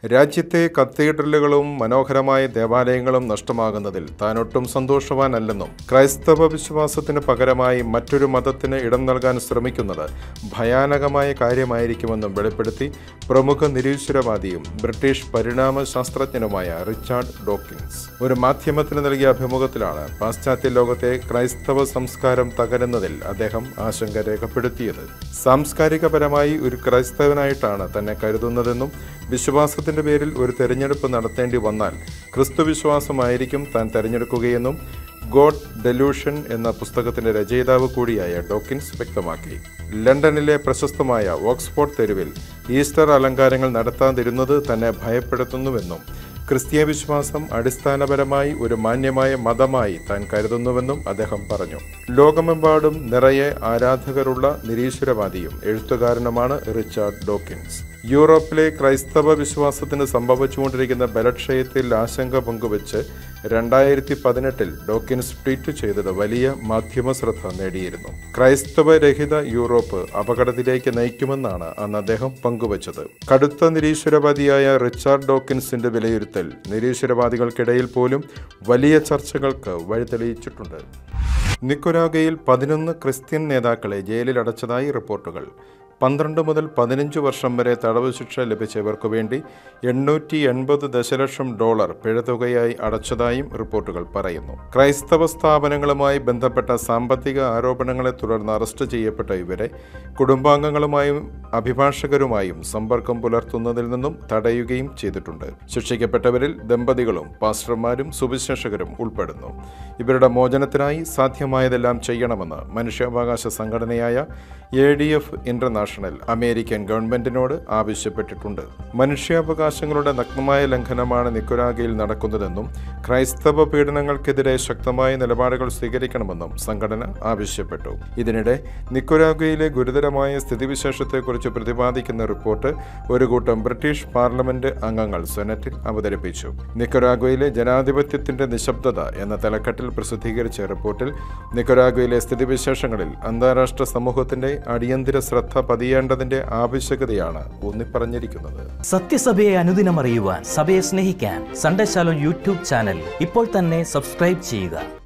രാജ്യത്തെ കത്തീഡ്രലുകളും മനോഹരമായ ദേവാലയങ്ങളും നഷ്ടമാകുന്നതിൽ താനൊട്ടും സന്തോഷവാനല്ലെന്നും ക്രൈസ്തവ വിശ്വാസത്തിന് പകരമായി മറ്റൊരു മതത്തിന് ഇടം നൽകാൻ ശ്രമിക്കുന്നത് ഭയാനകമായ കാര്യമായിരിക്കുമെന്നും വെളിപ്പെടുത്തി പ്രമുഖ നിരീശ്വരവാദിയും ബ്രിട്ടീഷ് പരിണാമ ശാസ്ത്രജ്ഞനുമായ റിച്ചാർഡ് ഡോക്കിൻസ് ഒരു മാധ്യമത്തിന് നൽകിയ അഭിമുഖത്തിലാണ് പാശ്ചാത്യ ലോകത്തെ ക്രൈസ്തവ സംസ്കാരം തകരുന്നതിൽ അദ്ദേഹം ആശങ്ക രേഖപ്പെടുത്തിയത് സാംസ്കാരികപരമായി ഒരു ക്രൈസ്തവനായിട്ടാണ് തന്നെ കരുതുന്നതെന്നും വിശ്വാസത്തിന്റെ പേരിൽ ഒരു തെരഞ്ഞെടുപ്പ് നടത്തേണ്ടി വന്നാൽ ക്രിസ്തുവിശ്വാസമായിരിക്കും താൻ തെരഞ്ഞെടുക്കുകയെന്നും ഗോഡ് ഡെലൂഷൻ എന്ന പുസ്തകത്തിന്റെ രചയിതാവ് കൂടിയായ ഡോക്കിൻസ് വ്യക്തമാക്കി ലണ്ടനിലെ പ്രശസ്തമായ ഓക്സ്ഫോർഡ് തെരുവിൽ ഈസ്റ്റർ അലങ്കാരങ്ങൾ നടത്താതിരുന്നത് തന്നെ ഭയപ്പെടുത്തുന്നുവെന്നും ക്രിസ്തീയ വിശ്വാസം അടിസ്ഥാനപരമായി ഒരു മാന്യമായ മതമായി താൻ കരുതുന്നുവെന്നും അദ്ദേഹം പറഞ്ഞു ലോകമെമ്പാടും നിറയെ ആരാധകരുള്ള നിരീശ്വരവാദിയും എഴുത്തുകാരനുമാണ് റിച്ചാർഡ് ഡോക്കിൻസ് യൂറോപ്പിലെ ക്രൈസ്തവ വിശ്വാസത്തിന് സംഭവിച്ചുകൊണ്ടിരിക്കുന്ന ബലക്ഷയത്തിൽ ആശങ്ക പങ്കുവച്ച് രണ്ടായിരത്തി പതിനെട്ടിൽ ഡോക്കിൻസ് ട്വീറ്റ് ചെയ്തത് വലിയ മാധ്യമ ശ്രദ്ധ നേടിയിരുന്നു ക്രൈസ്തവരഹിത യൂറോപ്പ് അപകടത്തിലേക്ക് നയിക്കുമെന്നാണ് അന്ന് അദ്ദേഹം പങ്കുവച്ചത് കടുത്ത നിരീശ്വരവാദിയായ റിച്ചാർഡ് ഡോക്കിൻസിന്റെ വിലയിരുത്തൽ നിരീശ്വരവാദികൾക്കിടയിൽ പോലും വലിയ ചർച്ചകൾക്ക് വഴിതെളിയിച്ചിട്ടുണ്ട് നിക്കുരാഗയിൽ പതിനൊന്ന് ക്രിസ്ത്യൻ നേതാക്കളെ ജയിലിൽ അടച്ചതായി റിപ്പോർട്ടുകൾ പന്ത്രണ്ട് മുതൽ പതിനഞ്ച് വർഷം വരെ തടവ് ശിക്ഷ ലഭിച്ചവർക്ക് വേണ്ടി എണ്ണൂറ്റി എൺപത് ദശലക്ഷം ഡോളർ പിഴത്തുകയായി അടച്ചതായും റിപ്പോർട്ടുകൾ പറയുന്നു ക്രൈസ്തവ സ്ഥാപനങ്ങളുമായി ബന്ധപ്പെട്ട സാമ്പത്തിക ആരോപണങ്ങളെ തുടർന്ന് അറസ്റ്റ് ചെയ്യപ്പെട്ട ഇവരെ കുടുംബാംഗങ്ങളുമായും അഭിഭാഷകരുമായും സമ്പർക്കം പുലർത്തുന്നതിൽ നിന്നും തടയുകയും ചെയ്തിട്ടുണ്ട് ശിക്ഷിക്കപ്പെട്ടവരിൽ ദമ്പതികളും പാസ്റ്റർമാരും സുവിശേഷകരും ഉൾപ്പെടുന്നു ഇവരുടെ മോചനത്തിനായി സാധ്യമായതെല്ലാം ചെയ്യണമെന്ന് മനുഷ്യാവകാശ സംഘടനയായ A D F international American ഗവൺമെന്റിനോട് ആവശ്യപ്പെട്ടിട്ടുണ്ട് മനുഷ്യാവകാശങ്ങളുടെ നഗ്നമായ ലംഘനമാണ് നിക്കുരാഗയിൽ നടക്കുന്നതെന്നും ക്രൈസ്തവ പീഡനങ്ങൾക്കെതിരെ ശക്തമായ നിലപാടുകൾ സ്വീകരിക്കണമെന്നും സംഘടന ആവശ്യപ്പെട്ടു ഇതിനിടെ നിക്കുരാഗയിലെ ഗുരുതരമായ സ്ഥിതിവിശേഷത്തെക്കുറിച്ച് പ്രതിപാദിക്കുന്ന റിപ്പോർട്ട് ഒരു കൂട്ടം ബ്രിട്ടീഷ് പാർലമെന്റ് അംഗങ്ങൾ സെനറ്റിൽ അവതരിപ്പിച്ചു നിക്കുരാഗോയിലെ ജനാധിപത്യത്തിന്റെ നിശബ്ദത എന്ന തലക്കെട്ടിൽ പ്രസിദ്ധീകരിച്ച റിപ്പോർട്ടിൽ നിക്കുരാഗോയിലെ സ്ഥിതിവിശേഷങ്ങളിൽ അന്താരാഷ്ട്ര സമൂഹത്തിന്റെ അടിയന്തര ശ്രദ്ധ പതിയേണ്ടതിന്റെ ആവശ്യകതയാണ് ഊന്നിപ്പറഞ്ഞിരിക്കുന്നത് സത്യസഭയെ അനുദിനം അറിയുവാൻ സഭയെ സ്നേഹിക്കാൻ സൺഡേ ശാലോ യൂട്യൂബ് ചാനൽ ഇപ്പോൾ തന്നെ സബ്സ്ക്രൈബ് ചെയ്യുക